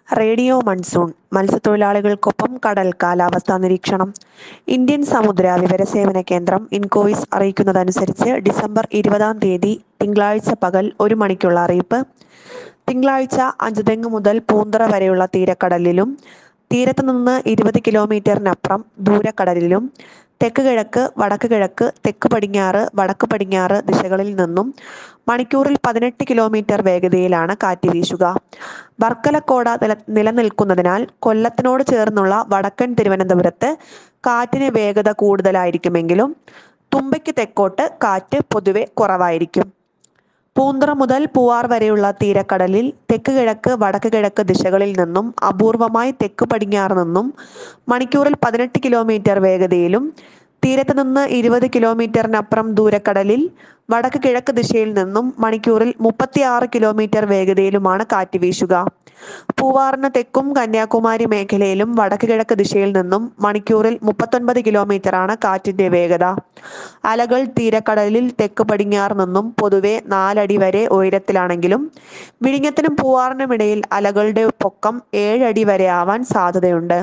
radio monsoon മത്സ്യത്തൊഴിലാളികൾക്കൊപ്പം കടൽ കാലാവസ്ഥാ നിരീക്ഷണം ഇന്ത്യൻ സമുദ്ര വിവരസേവന കേന്ദ്രം ഇൻകോയിസ് അറിയിക്കുന്നതനുസരിച്ച് ഡിസംബർ ഇരുപതാം തീയതി തിങ്കളാഴ്ച പകൽ ഒരു മണിക്കുള്ള അറിയിപ്പ് തിങ്കളാഴ്ച അഞ്ചുതെങ്ങ് മുതൽ പൂന്തറ വരെയുള്ള തീരക്കടലിലും തീരത്ത് നിന്ന് ഇരുപത് കിലോമീറ്ററിനപ്പുറം ദൂരക്കടലിലും തെക്ക് കിഴക്ക് വടക്ക് കിഴക്ക് തെക്ക് പടിഞ്ഞാറ് വടക്ക് പടിഞ്ഞാറ് ദിശകളിൽ നിന്നും മണിക്കൂറിൽ പതിനെട്ട് കിലോമീറ്റർ വേഗതയിലാണ് കാറ്റ് വീശുക വർക്കലക്കോട നില നിലനിൽക്കുന്നതിനാൽ കൊല്ലത്തിനോട് ചേർന്നുള്ള വടക്കൻ തിരുവനന്തപുരത്ത് കാറ്റിന് വേഗത കൂടുതലായിരിക്കുമെങ്കിലും തുമ്പയ്ക്ക് തെക്കോട്ട് കാറ്റ് പൊതുവെ കുറവായിരിക്കും പൂന്തറ മുതൽ പൂവാർ വരെയുള്ള തീരക്കടലിൽ തെക്ക് കിഴക്ക് വടക്ക് കിഴക്ക് ദിശകളിൽ നിന്നും അപൂർവമായി തെക്ക് പടിഞ്ഞാറ് നിന്നും മണിക്കൂറിൽ പതിനെട്ട് കിലോമീറ്റർ വേഗതയിലും തീരത്ത് നിന്ന് ഇരുപത് കിലോമീറ്ററിനപ്പുറം ദൂരക്കടലിൽ വടക്ക് കിഴക്ക് ദിശയിൽ നിന്നും മണിക്കൂറിൽ മുപ്പത്തിയാറ് കിലോമീറ്റർ വേഗതയിലുമാണ് കാറ്റ് വീശുക പൂവാറിന് തെക്കും കന്യാകുമാരി മേഖലയിലും വടക്ക് കിഴക്ക് ദിശയിൽ നിന്നും മണിക്കൂറിൽ മുപ്പത്തൊൻപത് കിലോമീറ്ററാണ് കാറ്റിന്റെ വേഗത അലകൾ തീരക്കടലിൽ തെക്ക് പടിഞ്ഞാറ് നിന്നും പൊതുവെ നാലടി വരെ ഉയരത്തിലാണെങ്കിലും വിഴിഞ്ഞത്തിനും പൂവാറിനും ഇടയിൽ അലകളുടെ പൊക്കം ഏഴടി വരെ ആവാൻ സാധ്യതയുണ്ട്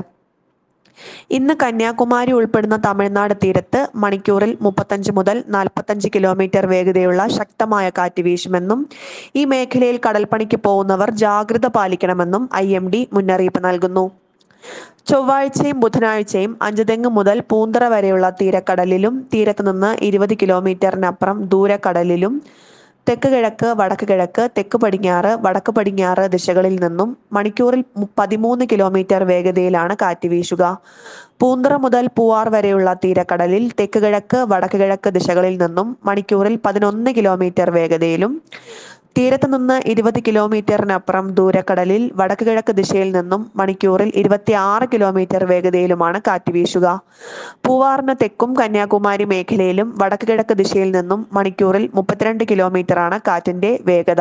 ഇന്ന് കന്യാകുമാരി ഉൾപ്പെടുന്ന തമിഴ്നാട് തീരത്ത് മണിക്കൂറിൽ മുപ്പത്തഞ്ച് മുതൽ നാൽപ്പത്തഞ്ച് കിലോമീറ്റർ വേഗതയുള്ള ശക്തമായ കാറ്റ് വീശുമെന്നും ഈ മേഖലയിൽ കടൽപ്പണിക്ക് പോകുന്നവർ ജാഗ്രത പാലിക്കണമെന്നും ഐ എം ഡി മുന്നറിയിപ്പ് നൽകുന്നു ചൊവ്വാഴ്ചയും ബുധനാഴ്ചയും അഞ്ചുതെങ്ങ് മുതൽ പൂന്തറ വരെയുള്ള തീരക്കടലിലും തീരത്ത് നിന്ന് ഇരുപത് കിലോമീറ്ററിനപ്പുറം ദൂരക്കടലിലും തെക്ക് കിഴക്ക് വടക്ക് കിഴക്ക് തെക്ക് പടിഞ്ഞാറ് വടക്ക് പടിഞ്ഞാറ് ദിശകളിൽ നിന്നും മണിക്കൂറിൽ പതിമൂന്ന് കിലോമീറ്റർ വേഗതയിലാണ് കാറ്റ് വീശുക പൂന്തറ മുതൽ പൂവാർ വരെയുള്ള തീരക്കടലിൽ തെക്ക് കിഴക്ക് വടക്ക് കിഴക്ക് ദിശകളിൽ നിന്നും മണിക്കൂറിൽ പതിനൊന്ന് കിലോമീറ്റർ വേഗതയിലും തീരത്ത് നിന്ന് ഇരുപത് കിലോമീറ്ററിനപ്പുറം ദൂരക്കടലിൽ വടക്ക് കിഴക്ക് ദിശയിൽ നിന്നും മണിക്കൂറിൽ ഇരുപത്തിയാറ് കിലോമീറ്റർ വേഗതയിലുമാണ് കാറ്റ് വീശുക പൂവാറിന് തെക്കും കന്യാകുമാരി മേഖലയിലും വടക്ക് കിഴക്ക് ദിശയിൽ നിന്നും മണിക്കൂറിൽ മുപ്പത്തിരണ്ട് കിലോമീറ്ററാണ് കാറ്റിന്റെ വേഗത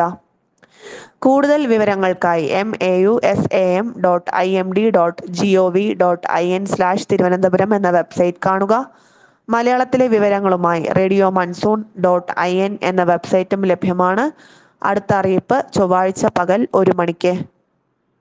കൂടുതൽ വിവരങ്ങൾക്കായി M A U S A M dot I M D dot G O V dot I N slash Thiruvananthapuram എന്ന വെബ്സൈറ്റ് കാണുക മലയാളത്തിലെ വിവരങ്ങളുമായി radio monsoon dot I N എന്ന വെബ്സൈറ്റും ലഭ്യമാണ് അടുത്ത അറിയിപ്പ് ചൊവ്വാഴ്ച പകൽ ഒരു മണിക്ക്